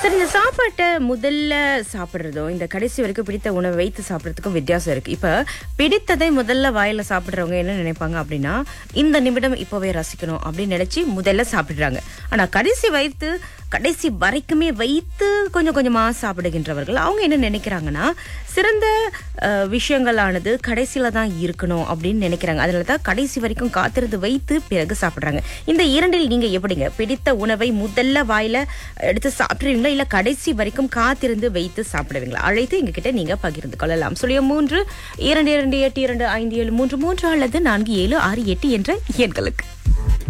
சரி இந்த சாப்பாட்டை முதல்ல சாப்பிடுறதும் இந்த கடைசி வரைக்கும் பிடித்த உணவை வைத்து சாப்பிடுறதுக்கும் வித்தியாசம் இருக்கு இப்ப பிடித்ததை முதல்ல வாயில சாப்பிடுறவங்க என்ன நினைப்பாங்க அப்படின்னா இந்த நிமிடம் இப்பவே ரசிக்கணும் அப்படின்னு நினைச்சு முதல்ல சாப்பிடுறாங்க ஆனா கடைசி வைத்து கடைசி வரைக்குமே வைத்து கொஞ்சம் கொஞ்சமா சாப்பிடுகின்றவர்கள் அவங்க என்ன நினைக்கிறாங்கன்னா சிறந்த அஹ், விஷயங்களானது கடைசியில தான் இருக்கணும் அப்படின்னு நினைக்கிறாங்க அதனால தான் கடைசி வரைக்கும் காத்திருந்து வைத்து பிறகு சாப்பிடுறாங்க இந்த இரண்டில் நீங்க எப்படிங்க பிடித்த உணவை முதல்ல வாயில எடுத்து சாப்பிடுவீங்களா இல்ல கடைசி வரைக்கும் காத்திருந்து வைத்து சாப்பிடுவீங்களா அழைத்து எங்ககிட்ட நீங்க பகிர்ந்து கொள்ளலாம் சொல்லிய மூன்று இரண்டு இரண்டு எட்டு இரண்டு ஐந்து ஏழு மூன்று மூன்று அல்லது நான்கு ஏழு ஆறு எட்டு என்ற எண்களுக்கு